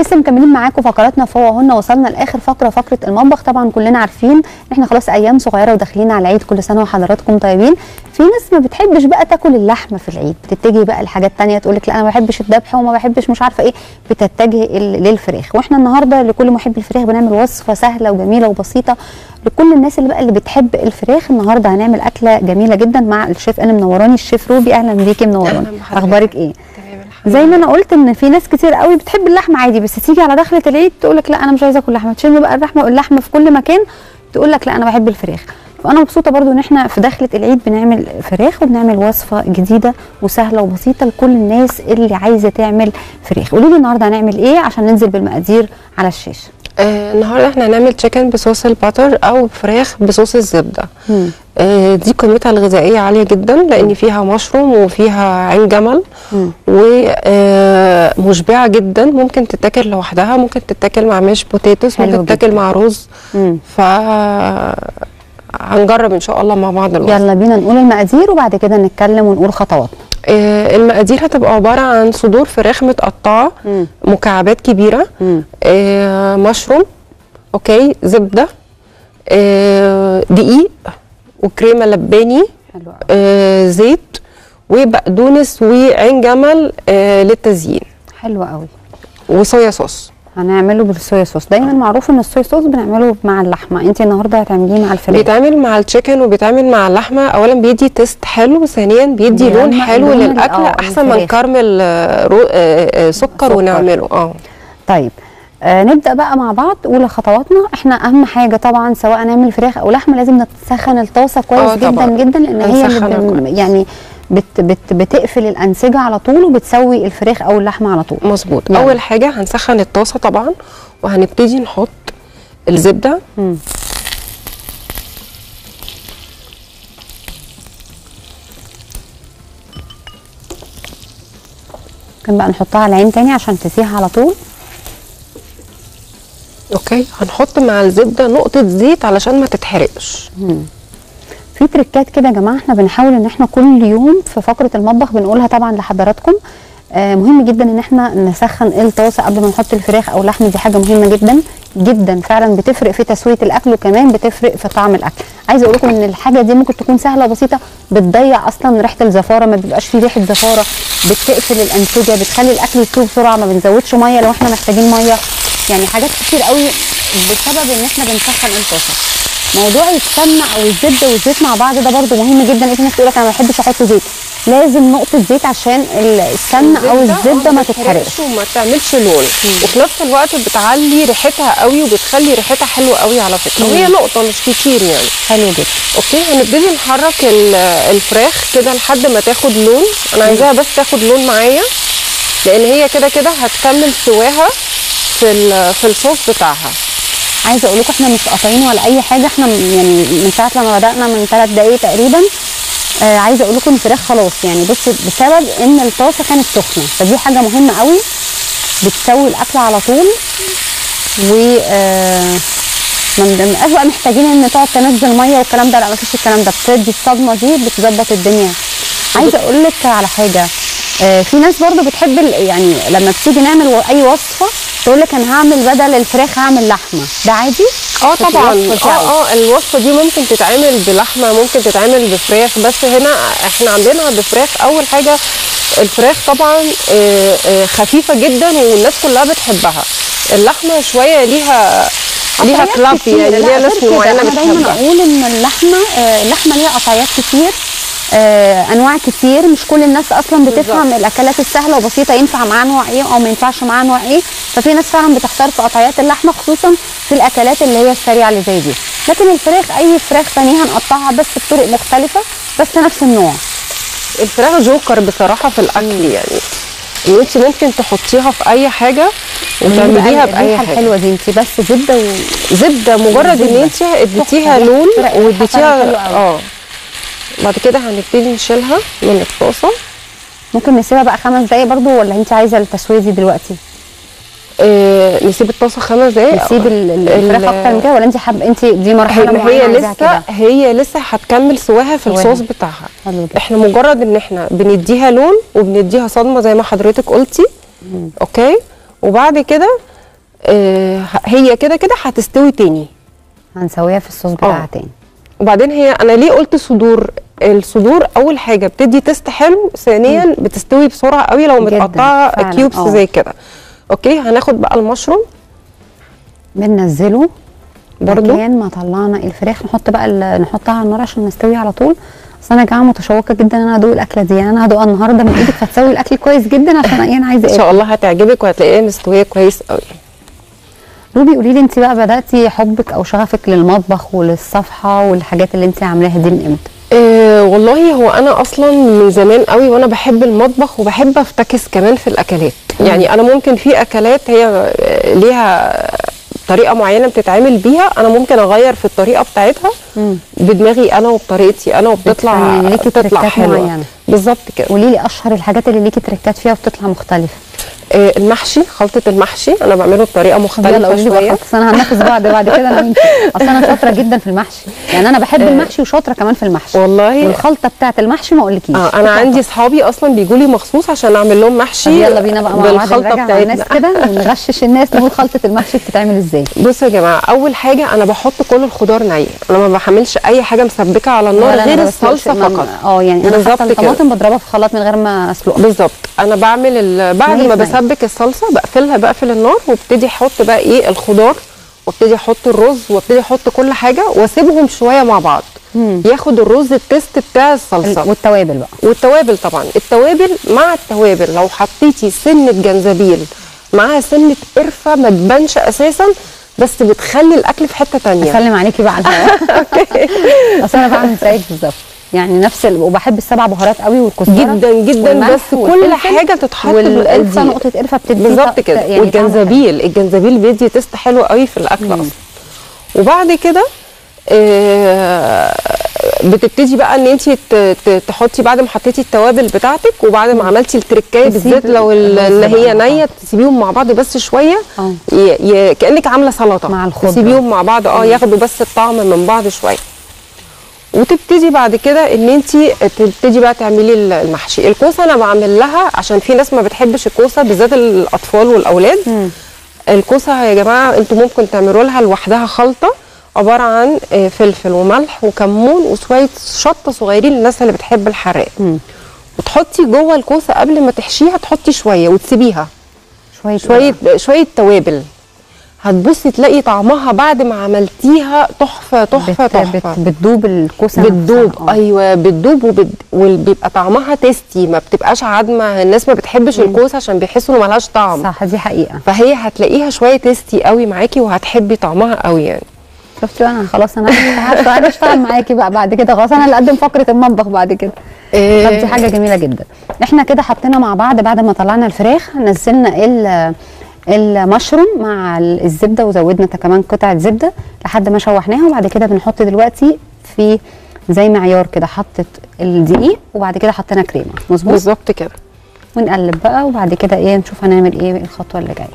لسه مكملين معاكم فقراتنا فهو هنا وصلنا لاخر فقره فقره المطبخ طبعا كلنا عارفين ان احنا خلاص ايام صغيره وداخلين على العيد كل سنه وحضراتكم طيبين في ناس ما بتحبش بقى تاكل اللحمه في العيد بتتجه بقى لحاجات تانية تقول لك لا انا ما بحبش الذبح وما بحبش مش عارفه ايه بتتجه ال- للفراخ واحنا النهارده لكل محب الفراخ بنعمل وصفه سهله وجميله وبسيطه لكل الناس اللي بقى اللي بتحب الفراخ النهارده هنعمل اكله جميله جدا مع الشيف انا منوراني الشيف روبي اهلا بيكي منوراني أهلاً بحضرتك. اخبارك ايه تمام الحمد زي ما انا قلت ان في ناس كتير قوي بتحب اللحمه عادي بس تيجي على دخله العيد تقول لك لا انا مش عايزه اكل لحمه تشم بقى اللحمه اللحمه في كل مكان تقول لك لا انا بحب الفراخ فانا مبسوطه برضو ان احنا في دخله العيد بنعمل فراخ وبنعمل وصفه جديده وسهله وبسيطه لكل الناس اللي عايزه تعمل فراخ قولوا لي النهارده هنعمل ايه عشان ننزل بالمقادير على الشاشه آه النهارده احنا هنعمل تشيكن بصوص الباتر او فراخ بصوص الزبده مم. آه دي قيمتها الغذائيه عاليه جدا لان فيها مشروم وفيها عين جمل مم. ومشبعه جدا ممكن تتاكل لوحدها ممكن تتاكل مع مش بوتيتوس حلو ممكن تتاكل جداً. مع رز مم. ف هنجرب ان شاء الله مع بعض الوصفه يلا بينا نقول المقادير وبعد كده نتكلم ونقول خطواتنا آه المقادير هتبقى عباره عن صدور فراخ متقطعه مم. مكعبات كبيره مم. آه مشروم اوكي زبده آه دقيق وكريمه لباني حلو قوي آه زيت وبقدونس وعين جمل آه للتزيين حلو قوي وصويا صوص هنعمله بالصويا صوص دايما معروف ان الصويا صوص بنعمله مع اللحمه انت النهارده هتعمليه مع الفراخ بيتعمل مع التشيكن وبيتعمل مع اللحمه اولا بيدي تيست حلو ثانيا بيدي لون بيلمع حلو اللون ال- للاكل آه، احسن من الفراخ. كرمل آه، رو- آه، آه، سكر سكر. ونعمله اه طيب آه نبدا بقى مع بعض اولى خطواتنا احنا اهم حاجه طبعا سواء نعمل فراخ او لحمه لازم نسخن الطاسه كويس آه، جدا طبعاً. جدا لان هي اللي هنسخنها بن- كويس. يعني بت بت بتقفل الانسجه على طول وبتسوي الفراخ او اللحمه على طول مظبوط نعم. اول حاجه هنسخن الطاسه طبعا وهنبتدي نحط الزبده مم. ممكن بقى نحطها على العين تاني عشان تسيح على طول اوكي هنحط مع الزبده نقطه زيت علشان ما تتحرقش في تريكات كده يا جماعه احنا بنحاول ان احنا كل يوم في فقره المطبخ بنقولها طبعا لحضراتكم آه مهم جدا ان احنا نسخن الطاسه قبل ما نحط الفراخ او اللحم دي حاجه مهمه جدا جدا فعلا بتفرق في تسويه الاكل وكمان بتفرق في طعم الاكل عايزه اقول لكم ان الحاجه دي ممكن تكون سهله وبسيطه بتضيع اصلا ريحه الزفاره ما بيبقاش فيه ريحه زفاره بتقفل الانسجه بتخلي الاكل يستوي بسرعه ما بنزودش ميه لو احنا محتاجين ميه يعني حاجات كتير قوي بسبب ان احنا بنسخن الطاسه موضوع السمنه او الزبده والزيت مع بعض ده برده مهم جدا لقيت ناس تقول لك انا ما بحبش احط زيت لازم نقطه زيت عشان ال- السمنه او الزبده ما تتحرقش وما تعملش لون وفي نفس الوقت بتعلي ريحتها قوي وبتخلي ريحتها حلوه قوي على فكره مم. وهي نقطه مش كتير يعني حلو جدا اوكي هنبتدي نحرك ال- الفراخ كده لحد ما تاخد لون انا عايزاها بس تاخد لون معايا لان هي كده كده هتكمل سواها في ال- في الصوص بتاعها عايزه اقول لكم احنا مش قاطعين ولا اي حاجه احنا م- يعني من ساعه لما بدانا من ثلاث دقائق تقريبا آه عايزه اقول لكم الفراخ خلاص يعني بص بسبب ان الطاسه كانت سخنه فدي حاجه مهمه قوي بتسوي الاكل على طول و آه ما بنبقاش بقى محتاجين ان تقعد تنزل ميه والكلام ده لا ما فيش الكلام ده بتدي الصدمه دي بتظبط الدنيا عايزه اقول لك على حاجه آه في ناس برضو بتحب ال- يعني لما بتيجي نعمل و- اي وصفه تقول لك انا هعمل بدل الفراخ هعمل لحمه ده عادي اه في طبعا الوصفة اه بتاعي. اه الوصفه دي ممكن تتعمل بلحمه ممكن تتعمل بفراخ بس هنا احنا عاملينها بفراخ اول حاجه الفراخ طبعا آه، آه، خفيفه جدا والناس كلها بتحبها اللحمه شويه ليها ليها قطعيات كلاب كتير. يعني لا، ليها ناس غير كده. معينه انا دايما بتحبها اقول ان اللحمه آه، اللحمه ليها قطعيات كتير آه، انواع كتير مش كل الناس اصلا بتفهم بالظبط. الاكلات السهله وبسيطه ينفع معاها نوع ايه او ما ينفعش معاها نوع ايه ففي ناس فعلا بتختار في قطعيات اللحمه خصوصا في الاكلات اللي هي السريعه اللي زي دي لكن الفراخ اي فراخ ثانيه هنقطعها بس بطرق مختلفه بس نفس النوع الفراخ جوكر بصراحه في الاكل يعني ان انت ممكن تحطيها في اي حاجه وتعمليها باي الريحه حاجه الحلوه دي انت بس زبده و... زبده مجرد ان والزبدة. انت اديتيها تحفة. لون ريحة- ريحة فعلاً واديتيها حلوة أوي. اه بعد كده هنبتدي نشيلها من الطاسه ممكن نسيبها بقى خمس دقايق برضو ولا انت عايزه التسويه دي دلوقتي آه نسيب الطاسه خمس دقايق نسيب ال- ال- الفراخ اكتر من كده ولا انت حابه انت دي مرحله هي, معينه هي عايزاها لسه كده هي لسه هتكمل سواها في سواها. الصوص بتاعها حلو جدا احنا مجرد ان احنا بنديها لون وبنديها صدمه زي ما حضرتك قلتي اوكي وبعد كده آه هي كده كده هتستوي تاني هنسويها في الصوص بتاعها تاني وبعدين هي انا ليه قلت صدور الصدور اول حاجه بتدي تيست حلو ثانيا بتستوي بسرعه قوي لو جداً، متقطعه فعلاً، كيوبس آه. زي كده اوكي هناخد بقى المشروم بننزله برضو مكان ما طلعنا الفراخ نحط بقى ال- نحطها على النار عشان نستوي على طول اصل انا يا جماعه متشوقه جدا ان انا ادوق الاكله دي يعني انا هدوقها النهارده من ايدك فتسوي الاكل كويس جدا عشان ايه انا عايزه ان ايه شاء الله هتعجبك وهتلاقيها مستويه كويس قوي روبي قولي لي انت بقى بداتي حبك او شغفك للمطبخ وللصفحه والحاجات اللي انت عاملاها دي من امتى أه والله هو انا اصلا من زمان قوي وانا بحب المطبخ وبحب افتكس كمان في الاكلات يعني انا ممكن في اكلات هي آه، ليها طريقه معينه بتتعمل بيها انا ممكن اغير في الطريقه بتاعتها مم. بدماغي انا وبطريقتي انا وبتطلع بتفنن ليكي بتطلع تركات حلوه معينة. بالظبط كده قولي لي اشهر الحاجات اللي ليكي تركات فيها وبتطلع مختلفه آه، المحشي خلطه المحشي انا بعمله بطريقه طب يلا مختلفه قولي لي بقى شويه خلاص انا هننافس بعض بعد كده انا وانت اصل انا شاطره جدا في المحشي يعني انا بحب المحشي وشاطره كمان في المحشي والله والخلطه بتاعت المحشي ما اقولكيش اه انا عندي اصحابي اصلا بيجوا لي مخصوص عشان اعمل لهم محشي طب يلا بينا بقى مع بعض بالخلطه نراجع مع الناس بتاعتنا كده ونغشش الناس نقول خلطه المحشي بتتعمل ازاي بصوا يا جماعه اول حاجه انا بحط كل الخضار نيه انا ما بحملش اي حاجه مسبكه على النار ولا أنا غير ما بسلقش الصلصه ما- فقط اه يعني انا بالظبط حتى كده. الطماطم بضربها في خلاط من غير ما اسلقها بالظبط انا بعمل ال- بعد نايف ما نايف. بسبك الصلصه بقفلها بقفل النار وابتدي احط بقى ايه الخضار وابتدي احط الرز وابتدي احط كل حاجه واسيبهم شويه مع بعض مم. ياخد الرز التيست بتاع الصلصه والتوابل بقى والتوابل طبعا التوابل مع التوابل لو حطيتي سنه جنزبيل معاها سنه قرفه ما تبانش اساسا بس بتخلي الاكل في حته تانية اسلم عليكي بعد اصل انا بعمل زيك بالظبط يعني نفس ال... وبحب السبع بهارات قوي والكزبره جدا جدا والملح بس كل والفلفل حاجه تتحط والقرفه بالقد نقطه قرفه بتدي بالظبط طق- كده يعني طعم حلو. والجنزبيل الجنزبيل بيدي تيست حلو قوي في الاكل مم. اصلا وبعد كده آه، بتبتدي بقى ان انت تحطي بعد ما حطيتي التوابل بتاعتك وبعد ما عملتي التركايه تسيب بالذات لو ال- الرز ان هي بقى. نيه تسيبيهم مع بعض بس شويه اه ي- ي- كانك عامله سلطه مع الخضرة. تسيبيهم مع بعض اه ياخدوا بس الطعم من بعض شويه وتبتدي بعد كده ان انت تبتدي بقى تعملي ال- المحشي الكوسه انا بعمل لها عشان في ناس ما بتحبش الكوسه بالذات الاطفال والاولاد مم. الكوسه يا جماعه انتوا ممكن تعملوا لها لوحدها خلطه عباره عن آه، فلفل وملح وكمون وشويه شطه صغيرين للناس اللي بتحب الحراق مم. وتحطي جوه الكوسه قبل ما تحشيها تحطي شويه وتسيبيها شويه شويه شويه توابل هتبصي تلاقي طعمها بعد ما عملتيها تحفه تحفه بت... بت... تحفه بتدوب الكوسه بتدوب نفسها. آه. ايوه بتدوب وبت... وبيبقى طعمها تيستي ما بتبقاش عادمه الناس ما بتحبش الكوسه عشان بيحسوا انه ملهاش طعم صح دي حقيقه فهي هتلاقيها شويه تيستي قوي معاكي وهتحبي طعمها قوي يعني شفتي بقى انا خلاص انا هشتغل عايزه اشتغل معاكي بقى بعد كده خلاص انا اللي اقدم فقره المطبخ بعد كده طب دي حاجه جميله جدا احنا كده حطينا مع بعض بعد ما طلعنا الفراخ نزلنا ال المشروم مع ال- الزبده وزودنا كمان قطعه زبده لحد ما شوحناها وبعد كده بنحط دلوقتي في زي معيار كده حطت الدقيق وبعد كده حطينا كريمه مظبوط بالظبط كده ونقلب بقى وبعد كده ايه نشوف هنعمل ايه الخطوه اللي جايه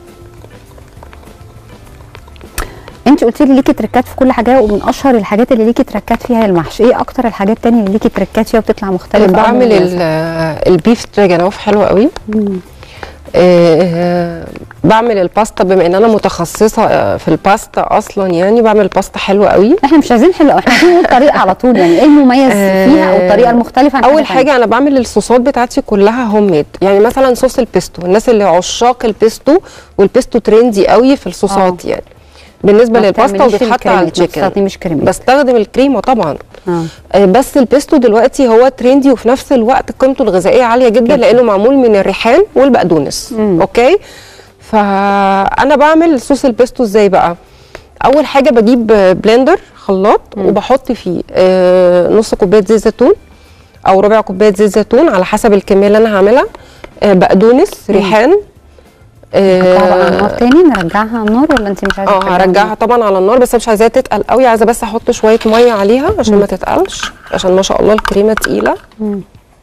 انت قلتي لي ليكي تركات في كل حاجه ومن اشهر الحاجات اللي ليكي تركات فيها المحشي ايه اكتر الحاجات تانية اللي ليكي تركات فيها وبتطلع مختلفه أو بعمل مميزة؟ ال- البيف ستراجانوف حلو قوي مم. آه، بعمل الباستا بما ان انا متخصصه آه، في الباستا اصلا يعني بعمل الباستا حلوه قوي احنا مش عايزين حلو احنا عايزين نقول طريقه على طول يعني ايه المميز فيها او الطريقه المختلفه عن اول تانية؟ حاجه انا بعمل الصوصات بتاعتي كلها هوم ميد يعني مثلا صوص البيستو الناس اللي عشاق البيستو والبيستو ترندي قوي في الصوصات آه. يعني بالنسبه ما للباستا بتعمليش وبيتحط على الكريمات، ما التشيكن بتستخدميش كريمات. بستخدم الكريمه طبعا آه. آه، بس البيستو دلوقتي هو ترندي وفي نفس الوقت قيمته الغذائيه عاليه جدا لانه معمول من الريحان والبقدونس مم. اوكي فانا بعمل صوص البيستو ازاي بقى اول حاجه بجيب بلندر خلاط وبحط فيه آه، نص كوبايه زيت زيتون او ربع كوبايه زيت زيتون على حسب الكميه اللي انا هعملها آه، بقدونس ريحان نرجعها بقى على النار اه تاني نرجعها على النار ولا انت مش عايزه اه ترجعيها هرجعها طبعا على النار بس مش عايزاها تتقل قوي عايزه بس احط شويه ميه عليها عشان ما تتقلش عشان ما شاء الله الكريمه تقيله مم.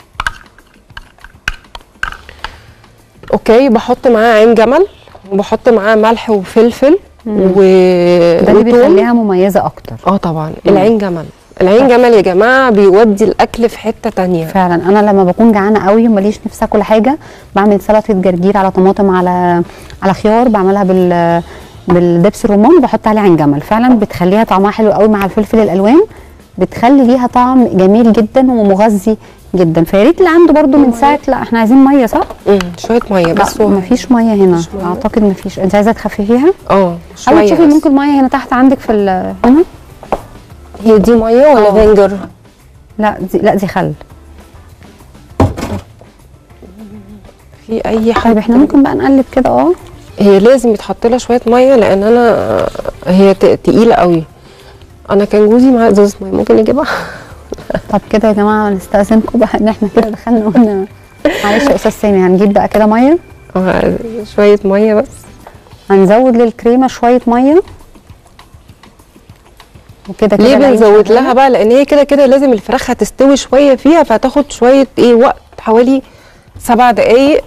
اوكي بحط معاه عين جمل وبحط معاه ملح وفلفل و ده اللي وتوم. بيخليها مميزه اكتر اه طبعا العين جمل العين جمل يا جماعه بيودي الاكل في حته تانية فعلا انا لما بكون جعانه قوي وماليش نفسي اكل حاجه بعمل سلطه جرجير على طماطم على على خيار بعملها بال بالدبس الرمان وبحط عليه عين جمل فعلا بتخليها طعمها حلو قوي مع الفلفل الالوان بتخلي ليها طعم جميل جدا ومغذي جدا فيا ريت اللي عنده برده من ساعه لا احنا عايزين ميه صح؟ مم. شويه ميه بس بس مفيش ميه هنا مفيش مية. اعتقد مفيش انت عايزه تخففيها؟ اه او شويه تشوفي بس. ممكن ميه هنا تحت عندك في ال- هنا هي دي ميه ولا آه. فينجر لا دي لا دي خل في اي حاجه طيب احنا ممكن بقى نقلب كده اه هي لازم يتحط لها شويه ميه لان انا هي ت- تقيله قوي انا كان جوزي معاه ازازه ميه ممكن نجيبها طب كده يا جماعه نستأذنكم بقى ان احنا كده دخلنا قلنا معلش يا استاذ سامي هنجيب بقى كده ميه آه، شويه ميه بس هنزود للكريمه شويه ميه وكده كده ليه العيش بنزود شغالة. لها بقى لان هي كده كده لازم الفراخ هتستوي شويه فيها فهتاخد شويه ايه وقت حوالي سبع دقايق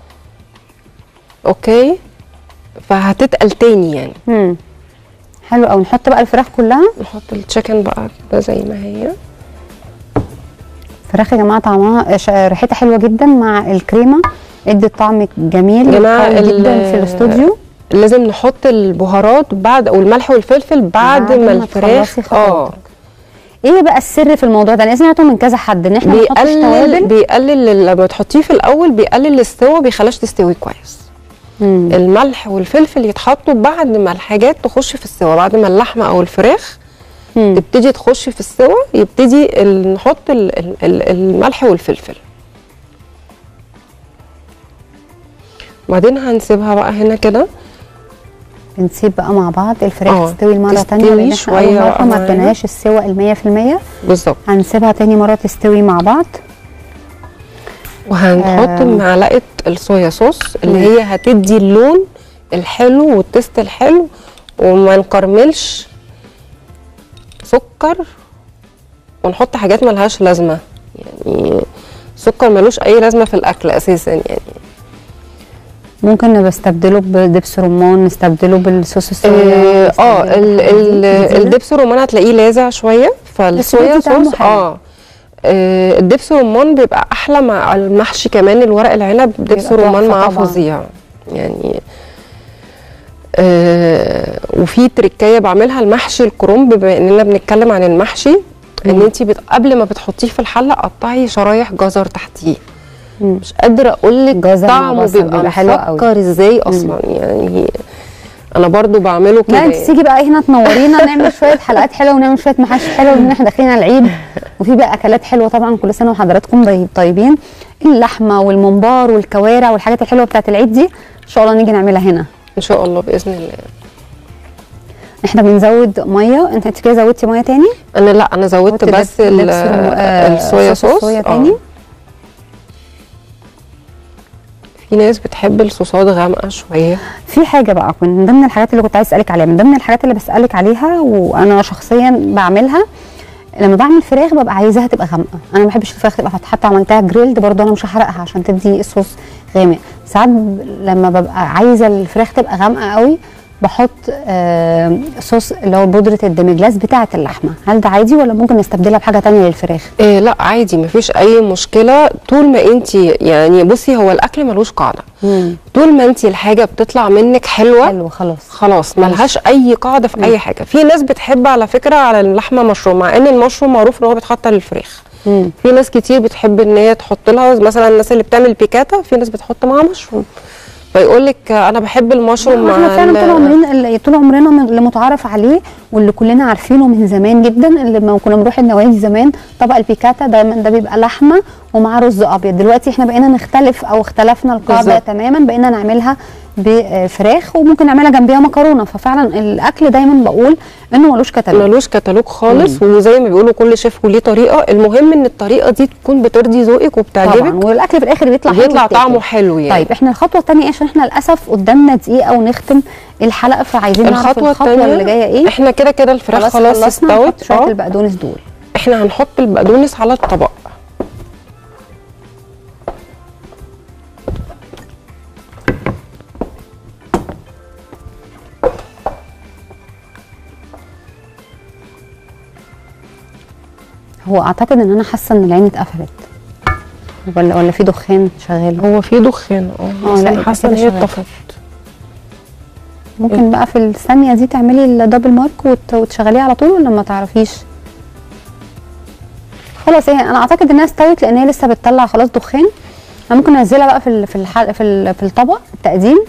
اوكي فهتتقل تاني يعني امم حلو قوي نحط بقى الفراخ كلها نحط التشيكن بقى كده زي ما هي الفراخ يا جماعه طعمها ش- ريحتها حلوه جدا مع الكريمه ادت طعم جميل جماعة قوي ال- جدا في الاستوديو لازم نحط البهارات بعد او الملح والفلفل بعد, بعد ما ما الفراخ تخلصي اه خطواتك. ايه بقى السر في الموضوع ده انا سمعته من كذا حد ان احنا ما نحطش بيقلل توابل بيقلل لما تحطيه في الاول بيقلل السوا بيخليهاش تستوي كويس مم. الملح والفلفل يتحطوا بعد ما الحاجات تخش في السوا بعد ما اللحمه او الفراخ مم. تبتدي تخش في السوا يبتدي ال- نحط ال- ال- ال- الملح والفلفل وبعدين هنسيبها بقى هنا كده بنسيب بقى مع بعض الفراخ آه، تستوي مره تستوي تانية لان احنا شوية اول مره بقى ما معانا. اديناهاش السوا المية في المية بالظبط هنسيبها تاني مره تستوي مع بعض وهنحط آه. معلقه الصويا صوص اللي مم. هي هتدي اللون الحلو والتست الحلو وما نكرملش سكر ونحط حاجات ملهاش لازمه يعني سكر ملوش اي لازمه في الاكل اساسا يعني ممكن نستبدله بدبس رمان نستبدله بالصوص الصويا اه آه، نستبدله ال- بالحاجات دي. ال- جديدة. الدبس الرمان هتلاقيه لاذع شويه فالصويا بيدي طعمه صوص حلو. اه آه، الدبس الرمان بيبقى احلى مع المحشي كمان الورق العنب دبس بيبقى الرمان تحفة معاه طبعاً. فظيع يعني آه وفي تركايه بعملها المحشي الكرنب بما اننا بنتكلم عن المحشي ان مم. انت بت... قبل ما بتحطيه في الحله قطعي شرايح جزر تحتيه مم. مش قادره اقول لك جزر مع طعمه بصل بيبقى بيبقى حلو قوي. مسكر ازاي اصلا يعني انا برضو بعمله كده لا انت تيجي بقى هنا تنورينا نعمل شويه حلقات حلوه ونعمل شويه محاشي حلوه لان احنا داخلين على العيد وفي بقى اكلات حلوه طبعا كل سنه وحضراتكم طيب- طيبين اللحمه والممبار والكوارع والحاجات الحلوه بتاعت العيد دي ان شاء الله نيجي نعملها هنا ان شاء الله باذن الله احنا بنزود ميه انت انت كده زودتي ميه تاني انا لا انا زودت زودت بس دبس- ال- دبس رم- آه، الصويا صوص صوص الصويا آه. تاني. في ناس بتحب الصوصات غامقه شويه في حاجه بقى كنت من ضمن الحاجات اللي كنت عايز اسالك عليها من ضمن الحاجات اللي بسالك عليها وانا شخصيا بعملها لما بعمل فراخ ببقى عايزاها تبقى غامقه انا ما بحبش الفراخ تبقى حتى عملتها جريلد برضه انا مش هحرقها عشان تدي الصوص غامق ساعات ب- لما ببقى عايزه الفراخ تبقى غامقه قوي بحط آه صوص اللي هو بودره الدمجلاس بتاعه اللحمه هل ده عادي ولا ممكن نستبدلها بحاجه تانية للفراخ إيه لا عادي مفيش اي مشكله طول ما انت يعني بصي هو الاكل ملوش قاعده طول ما انت الحاجه بتطلع منك حلوه حلو خلاص خلاص ملهاش اي قاعده في اي حاجه في ناس بتحب على فكره على اللحمه مشروم مع ان المشروم معروف ان هو بيتحط للفراخ مم. في ناس كتير بتحب ان هي تحط لها مثلا الناس اللي بتعمل بيكاتا في ناس بتحط معاها مشروم فيقول لك انا بحب المشروم مع احنا فعلا ال- طول عمرنا اللي طول عمرنا من- اللي متعارف عليه واللي كلنا عارفينه من زمان جدا اللي لما كنا بنروح النوادي زمان طبق البيكاتا دايما ده بيبقى لحمه ومعاه رز ابيض دلوقتي احنا بقينا نختلف او اختلفنا القاعده بالظبط. تماما بقينا نعملها بفراخ وممكن نعملها جنبيها مكرونه ففعلا الاكل دايما بقول انه ملوش كتالوج ملوش كتالوج خالص وزي ما بيقولوا كل شيف وليه طريقه المهم ان الطريقه دي تكون بترضي ذوقك طبعا وبتعجبك والاكل في الاخر بيطلع حلو بيطلع ويتاكل. طعمه حلو يعني طيب احنا الخطوه الثانيه ايه عشان احنا للاسف قدامنا دقيقه ونختم الحلقه فعايزين نعرف الخطوه الخطوه الثانيه اللي جايه ايه احنا كده كده الفراخ خلاص, خلصنا استوت نحط شويه اه البقدونس دول احنا هنحط البقدونس على الطبق هو اعتقد ان انا حاسه ان العين اتقفلت ولا ولا في دخان شغال هو في دخان اه آه، بس لا، انا يبقى حاسه كده ان هي شغال. اتطفت ممكن بقى في الثانيه دي تعملي الدبل مارك وت- وتشغليه على طول ولا ما تعرفيش خلاص هي انا اعتقد انها استوت لان هي لسه بتطلع خلاص دخان انا ممكن انزلها بقى في ال- في الحل في ال- في الطبق التقديم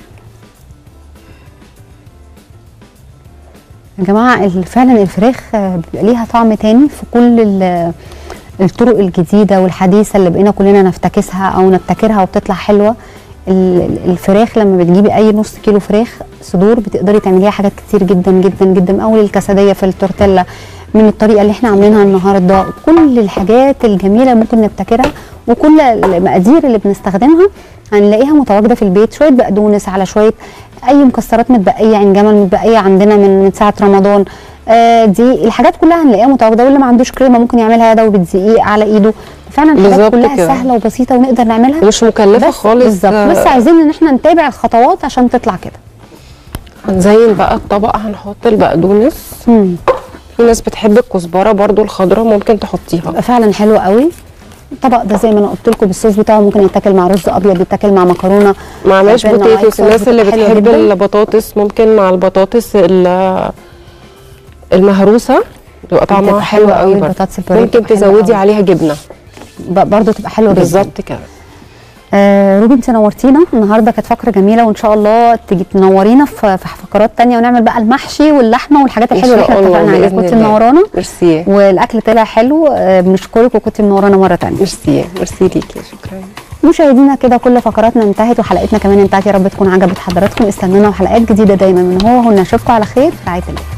يا جماعه ال- فعلا الفراخ آه، بيبقى ليها طعم تاني في كل ال- الطرق الجديده والحديثه اللي بقينا كلنا نفتكسها او نبتكرها وبتطلع حلوه ال- ال- الفراخ لما بتجيبي اي نص كيلو فراخ صدور بتقدري تعمليها حاجات كتير جدا جدا جدا من اول الكسديه في التورتيلا من الطريقه اللي احنا عاملينها النهارده كل الحاجات الجميله اللي ممكن نبتكرها وكل المقادير اللي بنستخدمها هنلاقيها متواجده في البيت شويه بقدونس على شويه اي مكسرات متبقيه عين جمل متبقيه عندنا من من ساعه رمضان آه دي الحاجات كلها هنلاقيها متواجده واللي ما عندوش كريمه ممكن يعملها يدوي بالدقيق على ايده فعلا الحاجات بالظبط كلها كده. سهله وبسيطه ونقدر نعملها مش مكلفه بس خالص بالظبط آه، بس عايزين ان احنا نتابع الخطوات عشان تطلع كده هنزين بقى الطبق هنحط البقدونس امم في ناس بتحب الكزبره برضو الخضراء ممكن تحطيها بيبقى فعلا حلو قوي الطبق ده زي ما انا قلت لكم بالصوص بتاعه ممكن يتاكل مع رز ابيض يتاكل مع مكرونه مع ماش بيبقى لنا بوتيتوس وايت الناس صوص اللي بتبقى حلوة بتحب جداً. البطاطس ممكن مع البطاطس ال- المهروسه بتبقى طعمها بتبقى حلو حلوة قوي قوي، برضه. البطاطس البوريه ممكن بتبقى حلوة تزودي قوي. عليها جبنه ب- برضه تبقى حلوه جدا بالظبط كده آه روبي انت نورتينا النهارده كانت فقره جميله وان شاء الله تيجي تنورينا في في فقرات تانية ونعمل بقى المحشي واللحمه والحاجات ان الحلوه اللي شاء احنا الله اتفقنا عليها باذن كنت الله منورانا ميرسي والاكل طلع حلو آه بنشكرك وكنت منورانا مره تانية ميرسي ميرسي ليكي شكرا مشاهدينا كده كل فقراتنا انتهت وحلقتنا كمان انتهت يا رب تكون عجبت حضراتكم استنونا وحلقات جديده دايما من هو هنا اشوفكم على خير في رعايه الله